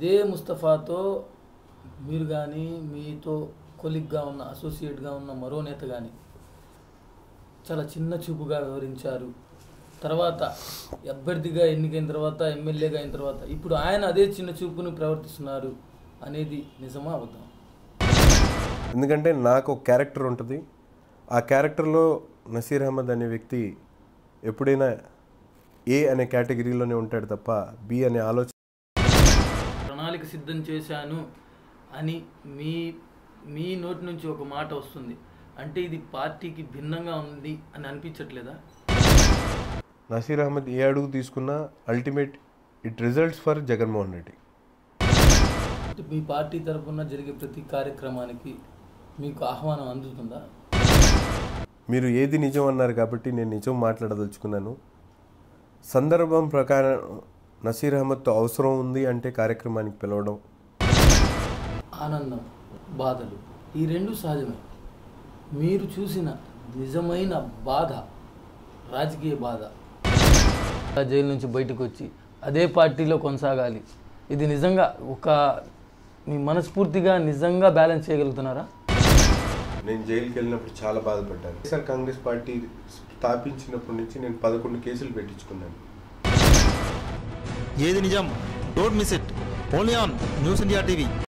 ఇదే ముస్తఫాతో మీరు కానీ మీతో కొలిగ్గా ఉన్న అసోసియేట్గా ఉన్న మరో నేత కానీ చాలా చిన్న చూపుగా వివరించారు తర్వాత అభ్యర్థిగా ఎన్నికైన తర్వాత ఎమ్మెల్యేగా అయిన తర్వాత ఇప్పుడు ఆయన అదే చిన్న చూపును ప్రవర్తిస్తున్నారు అనేది నిజమా అబద్ధం ఎందుకంటే నాకు ఒక క్యారెక్టర్ ఉంటుంది ఆ క్యారెక్టర్లో నసీర్ అహ్మద్ అనే వ్యక్తి ఎప్పుడైనా ఏ అనే కేటగిరీలోనే ఉంటాడు తప్ప బి అనే ఆలోచన ప్రణాళిక సిద్ధం చేశాను అని మీ మీ నోటి నుంచి ఒక మాట వస్తుంది అంటే ఇది పార్టీకి భిన్నంగా ఉంది అని అనిపించట్లేదా నసీర్ అహ్మద్ ఏ అడుగు తీసుకున్నా ultimate it results for Jaganmohan Reddy అంటే మీ పార్టీ తరఫున జరిగే ప్రతి కార్యక్రమానికి మీకు ఆహ్వానం అందుతుందా మీరు ఏది నిజం అన్నారు కాబట్టి నేను నిజం మాట్లాడదలుచుకున్నాను సందర్భం ప్రకారం నసీర్ అహ్మద్తో అవసరం ఉంది అంటే కార్యక్రమానికి పిలవడం ఆనందం బాధలు ఈ రెండు సహజమే మీరు చూసిన నిజమైన బాధ రాజకీయ బాధ జైలు నుంచి బయటకు వచ్చి అదే పార్టీలో కొనసాగాలి ఇది నిజంగా ఒక మీ మనస్ఫూర్తిగా నిజంగా బ్యాలెన్స్ చేయగలుగుతున్నారా నేను జైలుకి వెళ్ళినప్పుడు చాలా బాధపడ్డాను వైఎస్ఆర్ కాంగ్రెస్ పార్టీ స్థాపించినప్పటి నుంచి నేను పదకొండు కేసులు పెట్టించుకున్నాను ఏది నిజం don't miss it only on news India TV